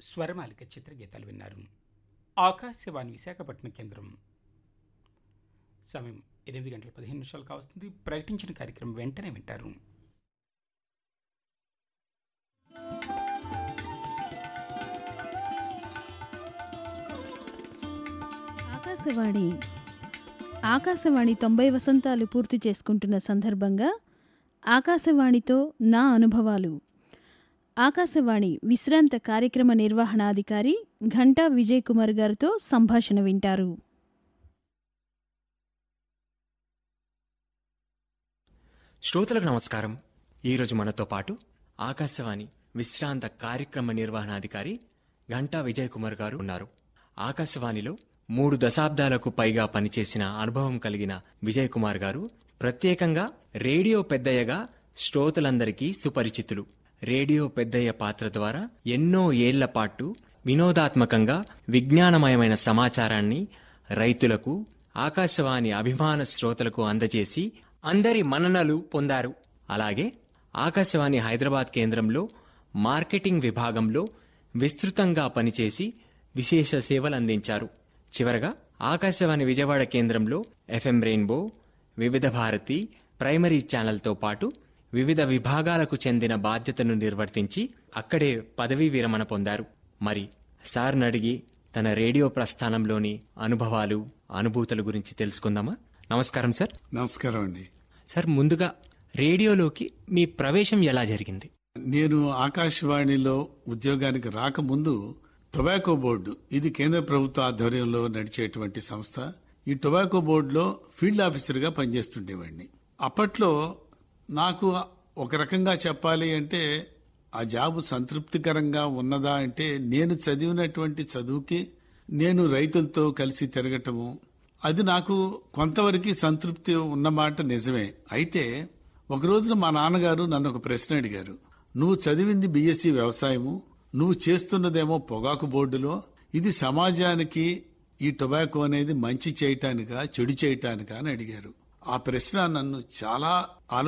స్వరమాలిక చిత్రగీతాలు విన్నారు ఆకాశవాణి విశాఖపట్నం కేంద్రం సమయం ఎనిమిది గంటల పదిహేను నిమిషాలు కావస్తుంది ప్రకటించిన కార్యక్రమం వెంటనే వింటారు ఆకాశవాణి ఆకాశవాణి తొంభై వసంతాలు పూర్తి చేసుకుంటున్న సందర్భంగా ఆకాశవాణితో నా అనుభవాలు ఆకాశవాణి విశ్రాంత కార్యక్రమ నిర్వహణాధికారి ఘంటా విజయ్ కుమార్ గారితో సంభాషణ వింటారు శ్రోతలకు నమస్కారం ఈరోజు మనతో పాటు ఆకాశవాణి విశ్రాంత కార్యక్రమ నిర్వహణాధికారి ఘంటా విజయ్ కుమార్ గారు ఉన్నారు ఆకాశవాణిలో మూడు దశాబ్దాలకు పైగా పనిచేసిన అనుభవం కలిగిన విజయ్ కుమార్ గారు ప్రత్యేకంగా రేడియో పెద్దయ్యగా శ్రోతలందరికీ సుపరిచితులు రేడియో పెద్దయ్య పాత్ర ద్వారా ఎన్నో ఏళ్ల పాటు వినోదాత్మకంగా విజ్ఞానమయమైన సమాచారాన్ని రైతులకు ఆకాశవాణి అభిమాన శ్రోతలకు అందజేసి అందరి మన్ననలు పొందారు అలాగే ఆకాశవాణి హైదరాబాద్ కేంద్రంలో మార్కెటింగ్ విభాగంలో విస్తృతంగా పనిచేసి విశేష సేవలు అందించారు చివరగా ఆకాశవాణి విజయవాడ కేంద్రంలో ఎఫ్ఎం రెయిన్బో వివిధ భారతి ప్రైమరీ ఛానల్తో పాటు వివిధ విభాగాలకు చెందిన బాధ్యతను నిర్వర్తించి అక్కడే పదవీ విరమణ పొందారు మరి సార్ని అడిగి తన రేడియో ప్రస్థానంలోని అనుభవాలు అనుభూతుల గురించి తెలుసుకుందామా నమస్కారం సార్ నమస్కారం అండి సార్ ముందుగా రేడియోలోకి మీ ప్రవేశం ఎలా జరిగింది నేను ఆకాశవాణిలో ఉద్యోగానికి రాకముందు టొబాకో బోర్డు ఇది కేంద్ర ప్రభుత్వ ఆధ్వర్యంలో నడిచేటువంటి సంస్థ ఈ టొబాకో బోర్డులో ఫీల్డ్ ఆఫీసర్గా పనిచేస్తుండేవాడిని అప్పట్లో నాకు ఒక రకంగా చెప్పాలి అంటే ఆ జాబ్ సంతృప్తికరంగా ఉన్నదా అంటే నేను చదివినటువంటి చదువుకి నేను రైతులతో కలిసి తిరగటము అది నాకు కొంతవరకు సంతృప్తి ఉన్నమాట నిజమే అయితే ఒక రోజున మా నాన్నగారు నన్ను ఒక ప్రశ్న అడిగారు నువ్వు చదివింది బీఎస్సీ వ్యవసాయము నువ్వు చేస్తున్నదేమో పొగాకు బోర్డులో ఇది సమాజానికి ఈ టొబాకో అనేది మంచి చేయటానికా చెడు చేయటానికా అని అడిగారు ఆ ప్రశ్న నన్ను చాలా ఆలో